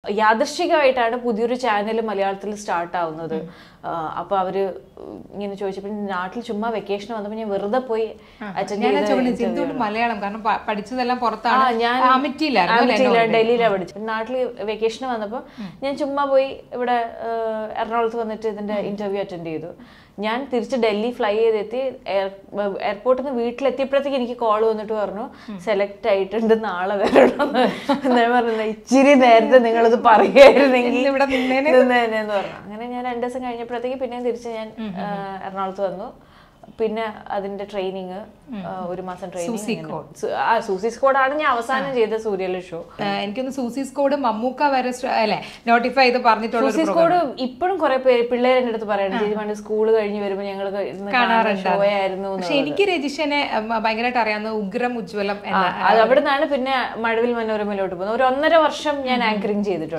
യാദൃശികമായിട്ടാണ് പുതിയൊരു ചാനൽ മലയാളത്തിൽ സ്റ്റാർട്ട് ആവുന്നത് ആ, അപ്പൊ അവര് ഇങ്ങനെ ചോദിച്ചപ്പോൾ നാട്ടിൽ ചുമ്മാ വെക്കേഷൻ വന്നപ്പോൾ ഞാൻ വെറുതെ പോയി അറ്റൻഡ് ഞാൻ ചെയ്ത ചോദിക്കുന്നത് എന്തുകൊണ്ട് മലയാളം കാരണം പ- പഠിച്ചതെല്ലാം ആ, പുറത്താണ് ഞാൻ അമിറ്റിയിലായിരുന്നു അല്ലേ അമിറ്റിയില, എന്നോട്? ഡൽഹിയിലാണ് പഠിച്ചത് നാട്ടിൽ വെക്കേഷന് വന്നപ്പോൾ ഞാൻ ചുമ്മാ പോയി ഇവിടെ ആ, എറണാകുളത്ത് വന്നിട്ട് ഇതിന്റെ ഇന്റർവ്യൂ അറ്റൻഡ് ചെയ്തു ഞാൻ തിരിച്ച് ഡൽഹി ഫ്ലൈ ചെയ്തെത്തി എയർപോർട്ടിൽ നിന്ന് വീട്ടിലെത്തിയപ്പോഴത്തേക്ക് എനിക്ക് കോൾ വന്നിട്ട് പറഞ്ഞു സെലക്ട് ആയിട്ടുണ്ട് നാളെ വരണം ഞാൻ പറഞ്ഞത് ഇച്ചിരി നേരത്തെ നിങ്ങളിത് പറയായിരുന്നെങ്കിൽ ഇന്നിവിടെ നിന്നേനെ. നിന്നേനെന്ന് പറഞ്ഞു അങ്ങനെ ഞാൻ രണ്ട് ദിവസം കഴിഞ്ഞപ്പോഴത്തേക്ക് പിന്നെയും തിരിച്ച് ഞാൻ ആ, എറണാകുളത്ത് വന്നു പിന്നെ അതിന്റെ ട്രെയിനിങ് ഒരു മാസം സൂസി ട്രെയിനിങ് ആ സൂസി സ്കോഡാണ് ഞാൻ അവസാനം ചെയ്ത സൂര്യല് ഷോ ആ, എനിക്കൊന്ന് സൂസി സ്കോഡ് മമ്മൂക്ക വരെ സ്ട്ര- അല്ലെ നോട്ടിഫൈ ചെയ്ത് പറഞ്ഞിട്ടുള്ള ഒരു സൂസി സ്കോഡ് ഇപ്പോഴും കുറെ പേര് പിള്ളേർ എൻ്റെ അടുത്ത് പറയണം ചേച്ചി പണ്ട് സ്കൂൾ കഴിഞ്ഞ് വരുമ്പോൾ ഞങ്ങൾ കാണാറുണ്ട് ഷോ ആയിരുന്നു പക്ഷെ എനിക്ക് രജിഷനെ ഉം, ഭയങ്കരമായിട്ട് അറിയാവുന്ന ഉഗ്രം ഉജ്ജ്വലം എന്ന അത് അവിടെ നിന്നാണ് പിന്നെ മഴവിൽ മനോരമയിലോട്ട് പോകുന്നത് ഒരു ഒന്നര വർഷം ഞാൻ ആങ്കറിങ് ചെയ്തിട്ടുണ്ട്